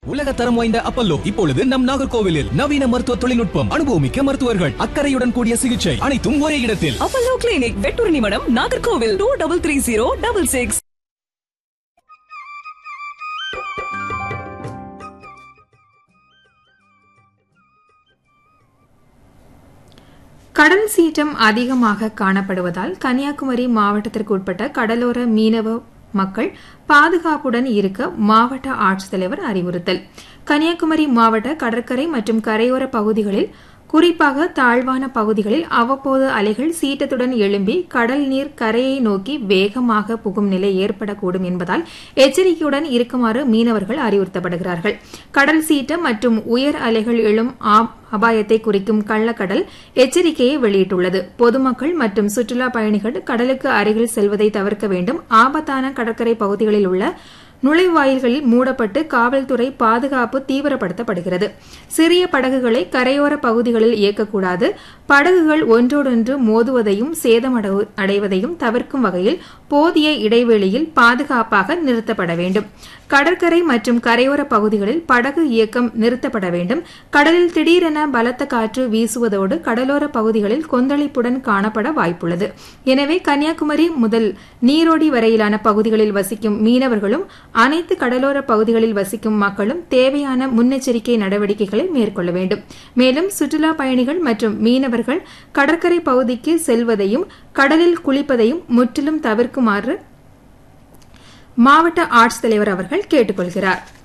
உலக தரம் வாய்ந்த அப்பல்லோ இப்பொழுது நம் நாகர்கோவிலில் நவீன மருத்துவ தொழில்நுட்பம் அனுபவமிக்க மருத்துவர்கள் அக்கறையுடன் கூடிய சிகிச்சை அனைத்தும் ஒரே இடத்தில் Apollo clinic Vetturnimadam Nagercoil two double three zero double six கடல் சீற்றம் அதிகமாக காணப்படுவதால் கன்னியாகுமரி மாவட்டத்திற்கு உட்பட்ட கடலோர மீனவ மக்கள் பாதுகாப்புடன் இருக்க மாவட்ட ஆட்சித்தலைவர் அறிவுறுத்தல் கன்னியாகுமரி மாவட்ட கடற்கரை மற்றும் கரையோர பகுதிகளில் குறிப்பாக தாழ்வான பகுதிகளில் அவ்வப்போது அலைகள் சீற்றத்துடன் எழும்பி கடல் நீர் கரையை நோக்கி வேகமாக புகும் நிலை ஏற்படக்கூடும் என்பதால் எச்சரிக்கையுடன் இருக்குமாறு மீனவர்கள் அறிவுறுத்தப்படுகிறார்கள் கடல் சீற்றம் மற்றும் உயர் அலைகள் எழும் ஆப்- அபாயத்தை குறிக்கும் கள்ளக்கடல் எச்சரிக்கையை வெளியிட்டுள்ளது பொதுமக்கள் மற்றும் சுற்றுலா பயணிகள் கடலுக்கு அருகில் செல்வதை தவிர்க்க வேண்டும் ஆபத்தான கடற்கரை பகுதிகளில் உள்ள நுழைவாயில்களில் மூடப்பட்டு காவல்துறை பாதுகாப்பு தீவிரப்படுத்தப்படுகிறது சிறிய படகுகளை கரையோர பகுதிகளில் இயக்கக்கூடாது படகுகள் ஒன்றோடொன்று மோதுவதையும் சேதமடவு- அடைவதையும் தவிர்க்கும் வகையில் போதிய இடைவெளியில் பாதுகாப்பாக நிறுத்தப்பட வேண்டும் கடற்கரை மற்றும் கரையோர பகுதிகளில் படகு இயக்கம் நிறுத்தப்பட வேண்டும் கடலில் திடீரென பலத்த காற்று வீசுவதோடு கடலோர பகுதிகளில் கொந்தளிப்புடன் காணப்பட வாய்ப்புள்ளது எனவே கன்னியாகுமரி முதல் நீரோடி வரையிலான பகுதிகளில் வசிக்கும் மீனவர்களும் அனைத்து கடலோர பகுதிகளில் வசிக்கும் மக்களும் தேவையான முன்னெச்சரிக்கை நடவடிக்கைகளை மேற்கொள்ள வேண்டும் மேலும் சுற்றுலா பயணிகள் மற்றும் மீனவர்கள் கடற்கரை பகுதிக்கு செல்வதையும் கடலில் குளிப்பதையும் முற்றிலும் தவிர்க்குமாறு மாவட்ட ஆட்சித்தலைவர் அவர்கள் கேட்டுக்கொள்கிறார்